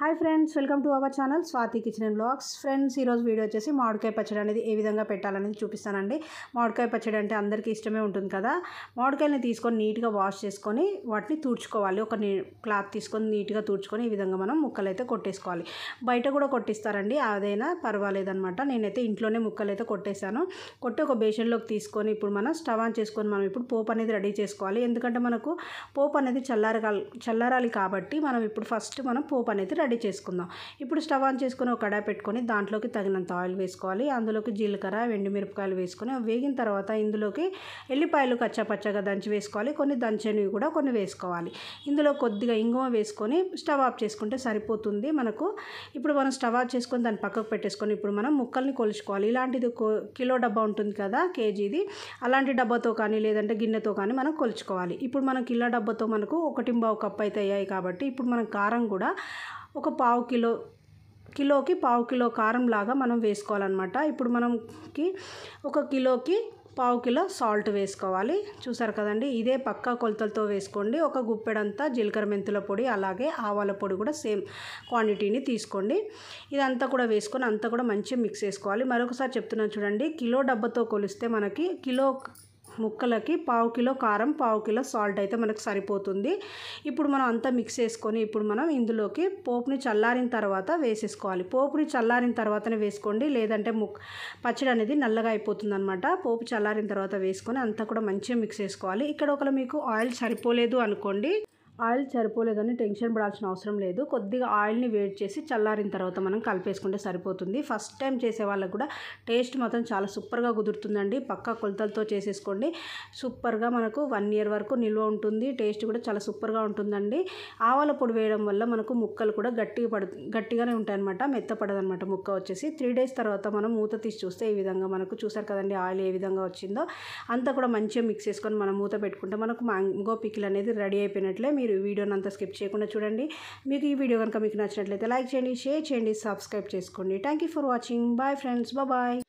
hi friends welcome to our channel Swathi kitchen and blogs friends ఈరోజు video వచ్చేసి మామిడికాయ పచ్చడి అనేది ఏ విధంగా పెట్టాలనేది చూపిస్తానండి మామిడికాయ పచ్చడి అంటే అందరికీ ఇష్టమే ఉంటుంది కదా మామిడికాయలని తీసుకొని నీట్గా వాష్ చేసుకొని వాటిని తుడుచుకోవాలి ఒక నీ క్లాత్ తీసుకొని నీట్గా తుడుచుకొని ఈ విధంగా మనం ముక్కలు అయితే కొట్టేసుకోవాలి బయట కూడా కొట్టిస్తారండి అదైనా పర్వాలేదనమాట నేనైతే ఇంట్లోనే ముక్కలు అయితే కొట్టేశాను కొట్టి ఒక బేషన్లోకి తీసుకొని ఇప్పుడు మనం స్టవ్ ఆన్ చేసుకొని మనం ఇప్పుడు పోపు అనేది రెడీ చేసుకోవాలి ఎందుకంటే మనకు పోపు అనేది చల్లారగాలి చల్లారాలి కాబట్టి మనం ఇప్పుడు ఫస్ట్ మనం పోపు అనేది రెడీ చేసుకుందాం ఇప్పుడు స్టవ్ ఆన్ చేసుకొని ఒక కడాయి పెట్టుకొని దాంట్లోకి తగినంత ఆయిల్ వేసుకోవాలి అందులోకి జీలకర్ర మిరపకాయలు వేసుకొని అవి వేగిన తర్వాత ఇందులోకి ఎల్లిపాయలు కచ్చాపచ్చగా దంచి వేసుకోవాలి కొన్ని దంచనివి కూడా కొన్ని వేసుకోవాలి ఇందులో కొద్దిగా ఇంగువ వేసుకొని స్టవ్ ఆఫ్ చేసుకుంటే సరిపోతుంది మనకు ఇప్పుడు మనం స్టవ్ ఆఫ్ చేసుకొని దాన్ని పక్కకు పెట్టేసుకొని ఇప్పుడు మనం ముక్కల్ని కొలుచుకోవాలి ఇలాంటిది కో- కిలో డబ్బా ఉంటుంది కదా కేజీది అలాంటి డబ్బాతో కానీ లేదంటే గిన్నెతో కానీ మనం కొలుచుకోవాలి ఇప్పుడు మనం కిలో డబ్బాతో మనకు ఒకటి బావు కప్ అయితే అయ్యాయి కాబట్టి ఇప్పుడు మనం కారం కూడా ఒక పావు కిలో కిలోకి పావు కిలో కారం లాగా మనం వేసుకోవాలన్నమాట ఇప్పుడు మనకి ఒక కిలోకి పావు కిలో సాల్ట్ వేసుకోవాలి చూసారు కదండి ఇదే పక్కా కొలతలతో వేసుకోండి ఒక గుప్పెడంతా జీలకర్ర మెంతుల పొడి అలాగే ఆవాల పొడి కూడా సేమ్ క్వాంటిటీని తీసుకోండి ఇదంతా కూడా వేసుకొని అంతా కూడా మంచిగా మిక్స్ చేసుకోవాలి మరొకసారి చెప్తున్నాను చూడండి కిలో డబ్బాతో కొలిస్తే మనకి కిలో ముక్కలకి పావు కిలో కారం పావు కిలో సాల్ట్ అయితే మనకు సరిపోతుంది ఇప్పుడు మనం అంతా మిక్స్ చేసుకొని ఇప్పుడు మనం ఇందులోకి పోపుని చల్లారిన తర్వాత వేసేసుకోవాలి పోపుని చల్లారిన తర్వాతనే వేసుకోండి లేదంటే ముక్ పచ్చడి అనేది నల్లగా అయిపోతుంది అనమాట పోపు చల్లారిన తర్వాత వేసుకొని అంతా కూడా మంచిగా మిక్స్ చేసుకోవాలి ఇక్కడ ఒకవేళ మీకు ఆయిల్ సరిపోలేదు అనుకోండి ఆయిల్ సరిపోలేదని టెన్షన్ పడాల్సిన అవసరం లేదు కొద్దిగా ఆయిల్ని వేడి చేసి చల్లారిన తర్వాత మనం కలిపేసుకుంటే సరిపోతుంది ఫస్ట్ టైం చేసే వాళ్ళకు కూడా టేస్ట్ మాత్రం చాలా సూపర్గా కుదురుతుందండి పక్కా కొలతలతో చేసేసుకోండి సూపర్గా మనకు వన్ ఇయర్ వరకు నిల్వ ఉంటుంది టేస్ట్ కూడా చాలా సూపర్గా ఉంటుందండి ఆవాల పొడి వేయడం వల్ల మనకు ముక్కలు కూడా గట్టిగా పడు గట్టిగానే ఉంటాయన్నమాట మెత్తపడదనమాట ముక్క వచ్చేసి త్రీ డేస్ తర్వాత మనం మూత తీసి చూస్తే ఈ విధంగా మనకు చూసారు కదండి ఆయిల్ ఏ విధంగా వచ్చిందో అంతా కూడా మంచిగా మిక్స్ చేసుకొని మనం మూత పెట్టుకుంటే మనకు మ్యాంగో పికిల్ అనేది రెడీ అయిపోయినట్లే మీరు ఈ వీడియోని అంతా స్కిప్ చేయకుండా చూడండి మీకు ఈ వీడియో కనుక మీకు నచ్చినట్లయితే లైక్ చేయండి షేర్ చేయండి సబ్స్క్రైబ్ చేసుకోండి thank you for watching bye friends bye